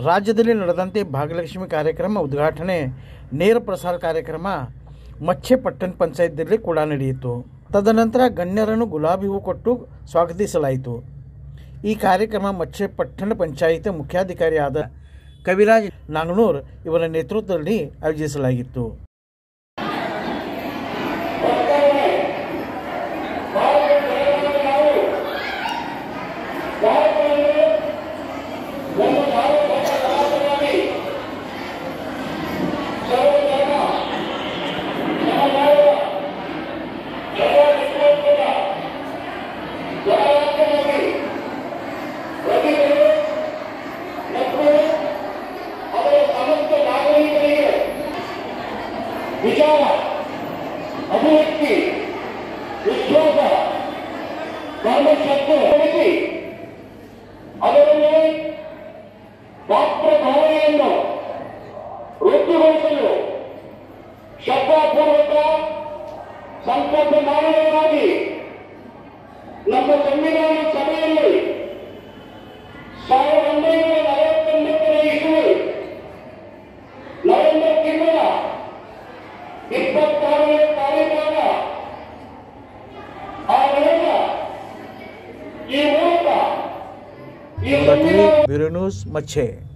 ರಾಜ್ಯದಲ್ಲಿ ನಡೆದಂತೆ ಭಾಗ್ಯಲಕ್ಷ್ಮಿ ಕಾರ್ಯಕ್ರಮ ಉದ್ಘಾಟನೆ ನೇರ ಪ್ರಸಾರ ಕಾರ್ಯಕ್ರಮ ಮಚ್ಚೆ ಪಟ್ಟಣ ಪಂಚಾಯತ್ನಲ್ಲಿ ಕೂಡ ನಡೆಯಿತು ತದನಂತರ ಗಣ್ಯರನ್ನು ಗುಲಾಬಿ ಹೂ ಕೊಟ್ಟು ಸ್ವಾಗತಿಸಲಾಯಿತು ಈ ಕಾರ್ಯಕ್ರಮ ಮಚ್ಚೆ ಪಟ್ಟಣ ಪಂಚಾಯತ್ ಮುಖ್ಯಾಧಿಕಾರಿಯಾದ ಕವಿರಾಜ್ ನಾಂಗನೂರ್ ಇವರ ನೇತೃತ್ವದಲ್ಲಿ ಆಯೋಜಿಸಲಾಗಿತ್ತು ವಿಚಾರ ಅಭಿವ್ಯಕ್ತಿ ವಿಶ್ವಾಸ ಧರ್ಮಶಕ್ತಿ ಬೆಳೆಸಿ ಅದರಲ್ಲಿ ಪಾತ್ರ ಭಾವನೆಯನ್ನು ವೃತ್ತಿಗೊಳಿಸಲು ಶ್ರದ್ಧಾಪೂರ್ವಕ ಸಂಕಲ್ಪ ಮಾಡುವುದಾಗಿ ನಮ್ಮ ಸಂವಿಧಾನ ಸಭೆಯಲ್ಲಿ ಸಾವಿರದ ಒಂಬೈನೂರ ನಲವತ್ತೊಂಬತ್ತನೇ ಇಸುವೆ ನವೆಂಬರ್ ತಿಂಗಳ ಇಪ್ಪತ್ತಾರನೇ ತಾರೀಕಾಗ ಆ ಮೂಲಕ ಈ ಮೂಲಕ ಈ ಪ್ರತಿ ಸಂವಿಧಾನ ಬ್ಯೂರೋ ನ್ಯೂಸ್ ಮಚ್ಚೆ